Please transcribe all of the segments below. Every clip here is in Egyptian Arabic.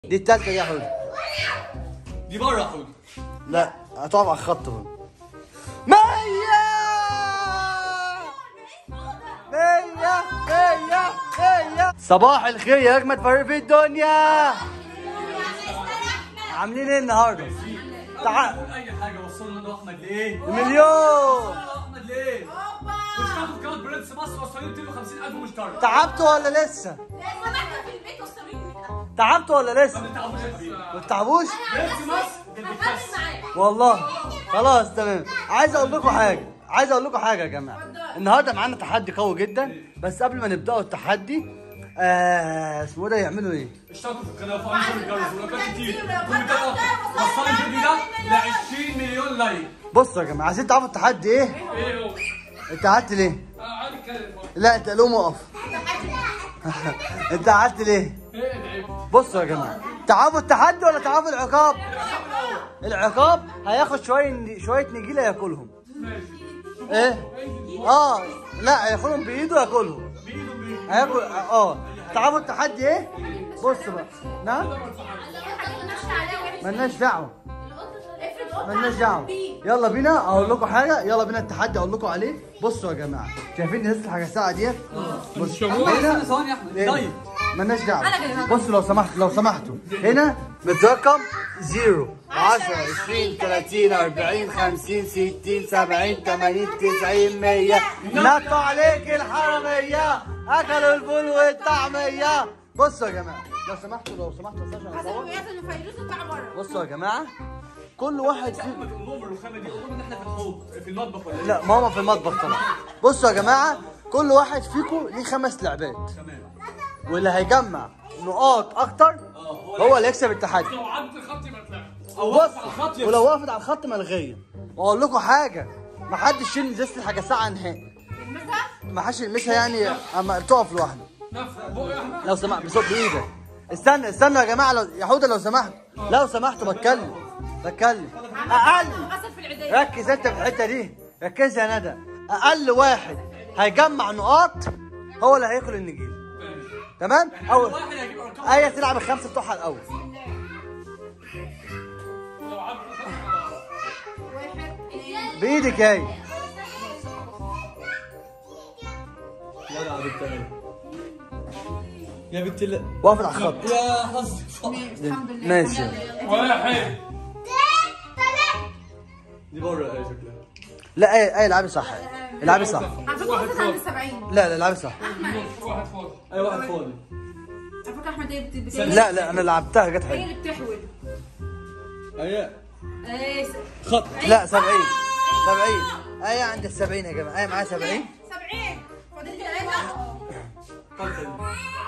دي التالتة دي يا حود دي بره يا حود لا هتقف على الخط بقى مية مية مية مية صباح الخير يا أجمد فريق في الدنيا عاملين ايه النهارده؟ تعال اي حاجه وصلنا له احمد لايه؟ مليون احمد لايه؟ مش تاخد كارت برنس مصر وصلين 250000 مشترك تعبتوا ولا لسه؟ تعبتوا ولا لسه؟ ما بتتعبوش يا حبيبي ما بتتعبوش؟ برنس مصر ده بتكسر والله خلاص تمام عايز اقول لكم حاجه عايز اقول لكم حاجه يا جماعه النهارده معانا تحدي قوي جدا بس قبل ما نبداوا التحدي آه اسمه ده يعملوا ايه اشتركوا في القناه وفعلوا الجرس ولو كتير كل ده وصلوا الفيديو ده ل 20 مليون لايك بصوا يا جماعه عايزين تعرفوا التحدي ايه ايه هو؟ انت قعدت ليه آه، عادي اتكلم لا انت قوم اقف انت قعدت ليه ايه العيب؟ بصوا يا جماعه تعرفوا التحدي ولا تعرفوا العقاب العقاب هياخد شويه شويه نجيله ياكلهم ماشي ايه اه لا هياخدهم بايده ياكلهم بايده بايده هياكل اه تعرفوا التحدي ايه بص بقى نعم ملناش دعوه ملناش دعوه يلا بينا اقول لكم حاجه يلا بينا التحدي اقول لكم عليه بصوا يا جماعه شايفين ازازه الحاجه الساعه ديت بص هنا ثواني يا احمد إيه؟ طيب ملناش دعوه بصوا لو سمحت لو سمحتوا هنا مترقم 0 10 20 30 40 50 60 70 80 90 100 نطوا عليك الحراميه اكلوا الفول والطعميه بصوا يا جماعه لو سمحتوا لو سمحتوا بس عشان أصور. بصوا يا جماعه كل واحد فيكم احمد قول لهم الرخامه دي قول لهم ان احنا في الحوض في المطبخ ولا ايه؟ لا ماما في المطبخ طبعا بصوا يا جماعه كل واحد فيكم ليه خمس لعبات تمام واللي هيجمع نقاط اكتر اه هو اللي يكسب التحدي لو عدت الخط يبقى طلع او بص وقف على الخط يبقى ولو وقفت على الخط ملغيه واقول لكم حاجه ما حدش يشيل ازازه الحاجه ساعه نهائي ما حدش يلمسها يعني اما تقف لوحده نفس بق يا احمد لو سمحت بصوت بايدك استنى استنى يا جماعه لو يا حوده لو سمحت لو سمحتوا بتكلم بتكلم اقل ركز انت في الحته دي ركز يا ندى اقل واحد هيجمع نقاط هو اللي هياكل النجيل تمام اول واحد هيجيب ارقام ايه تلعب الخمسه بتوعها الاول لو عدت الخط بايدك يا ايه لا لا بنت يا بنت لا وقفت على الخط يا حظك ماشي واحد دي بره ايه شكلها لا ايه ايه العبي صح العبي صح واحد فاضي لا لا العبي صح واحد فاضي اي واحد فاضي احمد ايه بت- بت- لا لا انا لعبتها جت هي حلو اللي بتحول ايه ايه خط لا 70 70 ايه عند ال 70 يا جماعه ايه معايا 70 70 فاضل لي ثلاثة خط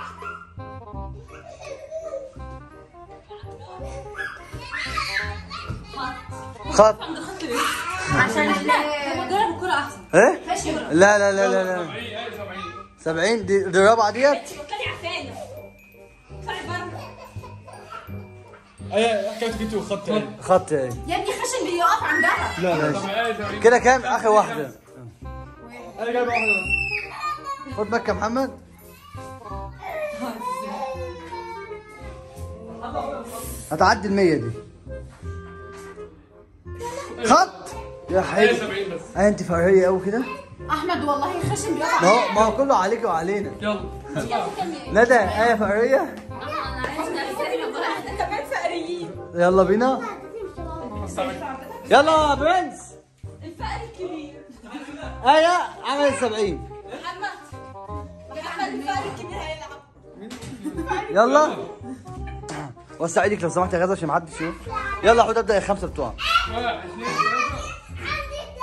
خط عشان لما جرب الكرة احسن ايه ماشي لا لا لا لا لا 70 ايه 70 70 دي دي الرابعه ديت بطلي عفانة طلعي بره ايه حكايتك انت والخط ايه خط ايه يا ابني خشن بيقف عندها لا ماشي. 70 ايه 70 كده كام اخر واحده انا جايب واحده خد مكه يا محمد هتعدي ال 100 دي خط يا ايه حلو 70 بس ايه انت فريه قوي كده احمد والله خشن بيقف ما هو ما هو كله عليك وعلينا يلا ندى ايه فريه كمان فقريين يلا بينا يلا يا برنس الفقر الكبير ايه عمل 70 محمد محمد الفقر الكبير هيلعب يلا وسع ايدك لو سمحت يا غزه عشان محدش يشوف يلا يا حود ابدا الخمسه بتوعك واحد اثنين ثلاثة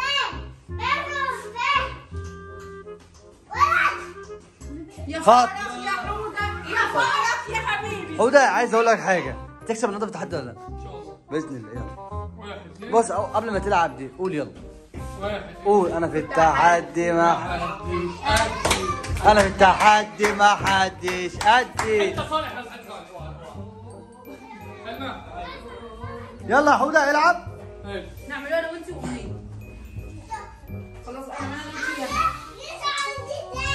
يا خط. فرق يا حودة يا فرق يا حبيبي حوده عايز اقول لك حاجه تكسب النهارده في التحدي ولا لا ان شاء الله باذن الله يلا واحد اثنين بص أو قبل ما تلعب دي قول يلا واحد قول انا في التحدي ما محدش قدي انا في التحدي ما حدش قدي انت صالح يا حاج صالح واحد واحد سلمى يلا يا حوده العب ماشي نعمله انا وانت واثنين خلاص انا انا وانت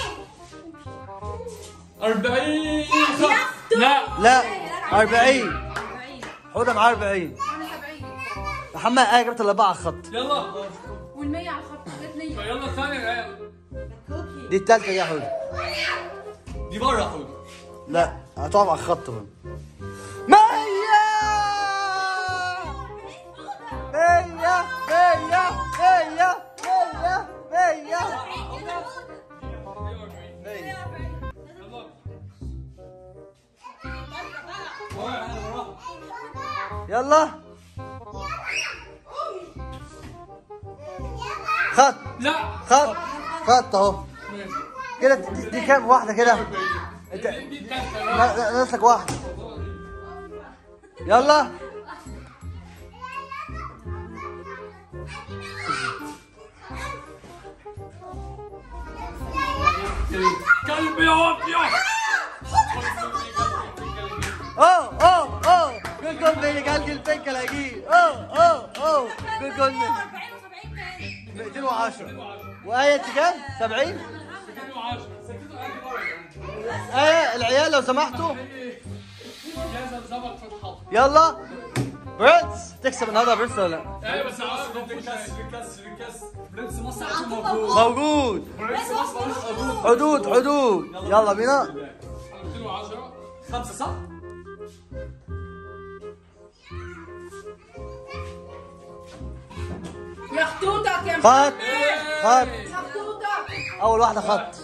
يلا 40 خط لا لا 40 حوده معاه 40 وانا 70 محمد انا جبت الاربعه على الخط يلا وال100 على الخط جت 100 يلا الثانية يا عيال دي الثالثه يا حوده دي برا حوده لا هتقف على الخط بقى مية مية مية مية مية مية مية يلا خط لا خط خط اهو كده دي, دي كام واحدة كده انت دي دي الثالثة لا- لا- ناقص لك واحدة يلا قلبي يا وطية اوه اوه اوه جول جول بيلي قال قل فين كلاقيه اوه اوه اوه جول جول 210 وآية كام؟ 70 آية العيال لو سمحتوا يلا برنس تكسب النهارده برنس ولا لا؟ ايوه بس عاوز ركز ركز ركز برنس مصر عشان موجود موجود برنس مصر مش موجود حدود حدود يلا بينا 210 خمسة صح؟ يا خطوطك يا خط خط خطوطك اول واحده خط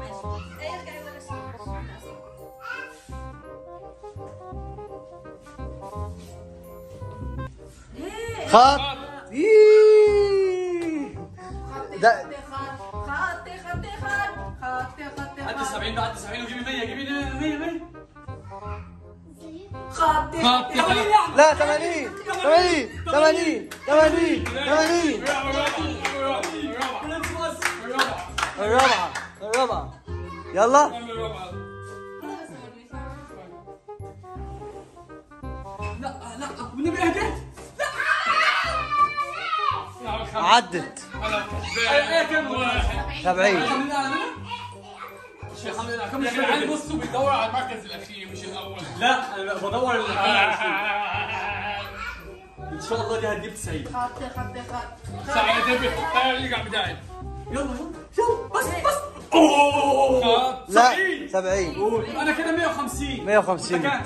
خط إيه. ده- خط خط خط خط خط عدي 70 بعد 70 وجيبي 100 جيبي 100 100 خط خط لا 80 80 80 80 80 برنس مصر الرابعه الرابعه يلا لا لا والنبي اهدى عدت 70 الشيخ حمد كم يا جدعان بصوا بيدور على المركز الاخير مش الاول لا انا بدور ال- ان شاء الله دي هتجيب 90 خط خط خط ساعة تبي تعال يرجع بداية يلا يلا يلا بس بس خط لا 70. 70 انا كده 150 150 مكان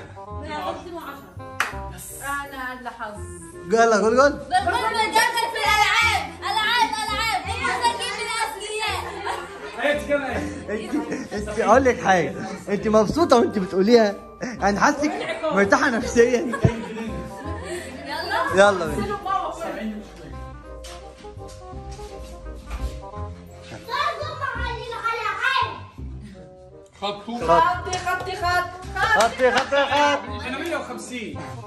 انا اللي حظ يلا قول قول بالمرة دخل في الألعاب ألعاب ألعاب مساكين من الأصليات ايه كمان انت انت اقول لك حاجه انت مبسوطه وانت بتقوليها يعني حاسك مرتاحه نفسيا يلا يلا بينا خط خط خط خط خط خطي خطي خط انا 150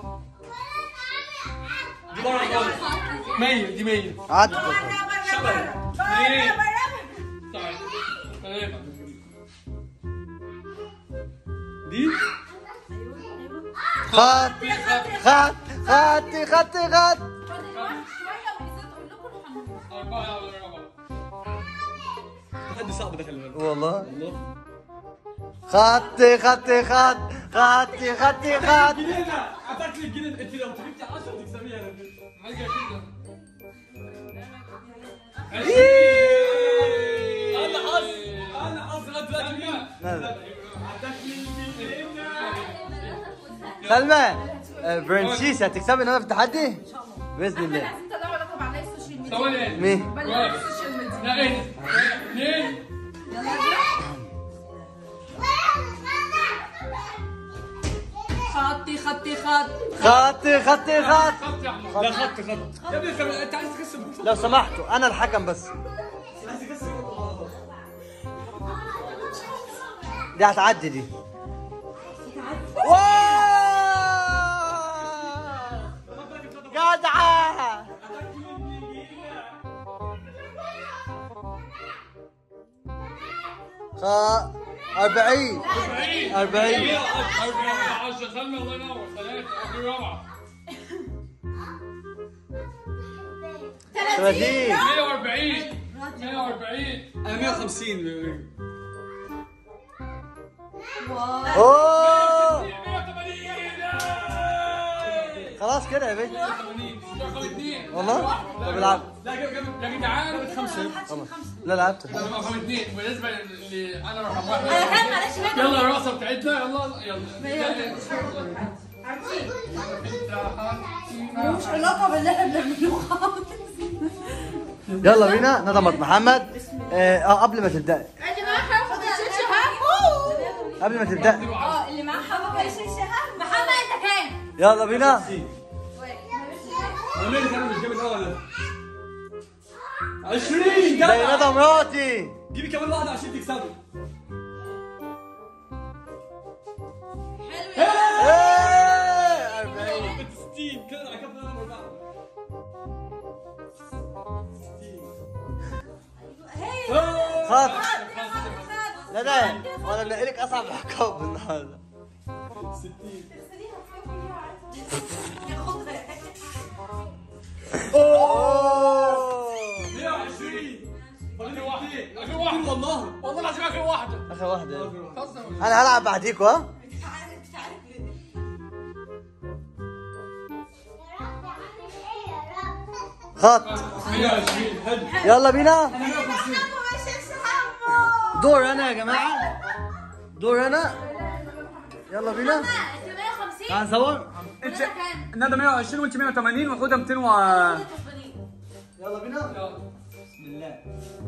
دي بره خالص 100 دي 100 عدت بره بره شبه. بره بره بره طيب ثلاثة دي خط خط خطي خطي خط شويه ونسيت اقول لكم الحمام أربعة ولا ربعة تحدي صعب ده خلي بالك والله والله خطي خطي خط خطي خطي خط جنينة اعطاك لي جنينة انت لو جبتي 10 تكسبيها حاجة كده انا حظ انا حظ لغايه دلوقتي لا. اعطاك لي جنينة سلمى آه، برنسيس هتكسبي النهارده في التحدي باذن الله لازم تدور طبعا على السوشيال ميديا ثواني مين بلغ السوشيال ميديا لا ايه اثنين خطي خطي خط خطي خطي خط خط يا احمد لا خط خط يا ابني انت انت عايز تكسب لو سمحتوا انا الحكم بس عايز تكسب دي هتعدي دي واو جدعة خ أربعين أربعين أربعة عشرة سلمى الله ينور ثلاثة أخي رابعة ثلاثين 140 140 انا 150 أوه 180 خلاص كده يا بنت 80 رقم اثنين والله طب العب لا جاب- جاب- يا جدعان خمسه لا لعبت رقم اثنين بالنسبه اللي انا رقم واحد انا كان معلش نادي يلا الرقصه بتاعتنا يلا يلا ملوش علاقه باللي احنا بنعمله خالص يلا بينا ندمت محمد اه آه، قبل ما تبدأ اللي معاه حرف الشيشه قبل ما تبدأ اه اللي معاه حبه الشيشه محمد انت كام؟ يلا بينا انا مالي انا مش جايب الاول ده 20 زي جدع ندى مراتي جيبي كمان واحده عشان تكسبي ايه 40 60 كده على كفن انا مربعه خط لا ده وانا نقلك اصعب عقاب النهارده اوه 120 فاضل واحده اخر واحده والله والله العظيم اخر واحده اخر واحده انا هلعب بعديكوا ها خط 120 حلو يلا بينا دور انا يا جماعه دور انا يلا بينا انت 150 تعال نصور انت وانا كام؟ ندى 120 وانت 180 وحوده 200 و كسبانين. يلا بينا بسم الله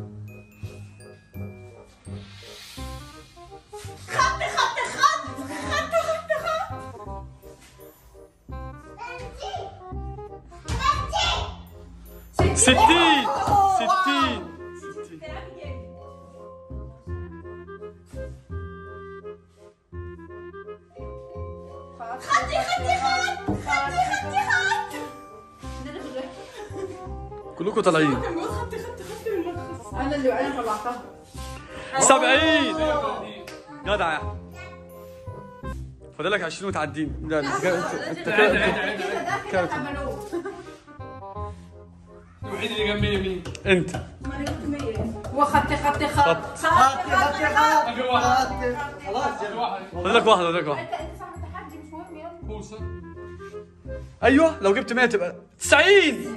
خط خط خط خط خط خط ستين ستين خطي خطي خط خطي خطي خط كلكم طالعين كان بيقول خطي خطي خطي من الملخص انا اللي انا طلعتها 70 جدع يا احمد فاضلك 20 وتعدين لا انت كده انت كده ده كده كده. عملوه الوحيد اللي جنبي مين انت هو خطي خطي خط خط خط خط اخر واحد خلاص اخر واحد فاضلك واحد فاضلك واحد انت انت صاحب التحدي مش مهم يلا بوسه ايوه لو جبت 100 تبقى 90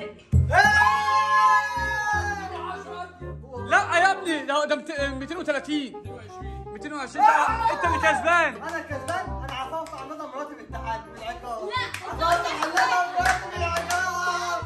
لا يا ابني ده ده 230 220 انت اللي كسبان انا كسبان انا عفوت عن ندى مراتي بالتحدي بالعقاب لا عفوت عن ندى مراتي بالعقاب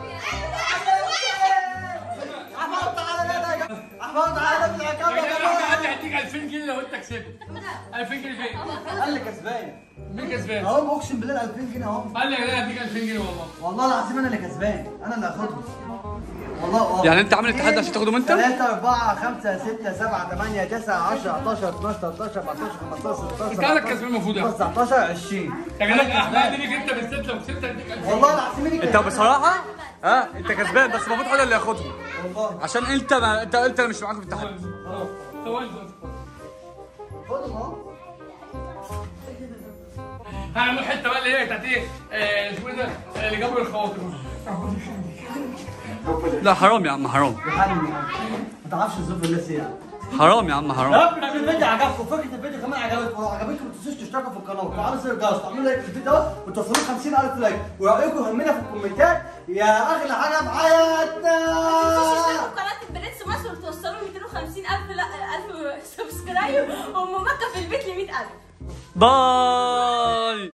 عفوت على ندى يا جماعة. عفوت على ندى بالعقاب يا حد جماعه هيديك 2000 جنيه لو انت كسبت 2000 جنيه فين؟ قال لي كسبان مين كسبان؟ اهو اقسم بالله 2000 جنيه اهو قال لي يا جدع هديك 2000 جنيه والله والله العظيم انا اللي كسبان انا اللي هاخدهم والله اه يعني انت عامل التحدي عشان تاخدهم انت؟ 3 4 5 6 7 8 9 10 11 12 13 14 15 16 انت قالك كسبان المفروض يعني 19 20 يا جدع الاحلام دي ليك انت بالذات لو كسبت هديك 2000 والله العظيم اللي انت بصراحه ها انت كسبان بس المفروض حد اللي ياخدهم والله عشان انت ما انت انت اللي مش معاك في التحدي ثواني خدهم اهو هنعمل حته بقى اللي هي بتاعت ايه؟ آه، اسمه ايه ده؟ آه، اللي جابوا الخواطر لا حرام يا عم حرام يا حبيبي ما تعرفش الظروف الناس ايه حرام يا عم يا حرام رب لو الفيديو عجبكم فكره الفيديو كمان عجبتكم ولو عجبتكم ما تنسوش تشتركوا في القناه وتفعلوا زر الجرس وتعملوا لايك في الفيديو ده وتوصلوا 50000 لايك ورايكم يهمنا في الكومنتات يا اغلى حاجه في حياتنا تشتركوا في قناه البرنس مصر وتوصلوا 250 الف لا 1000 سبسكرايب وام مكه في البيت ل 100000 باي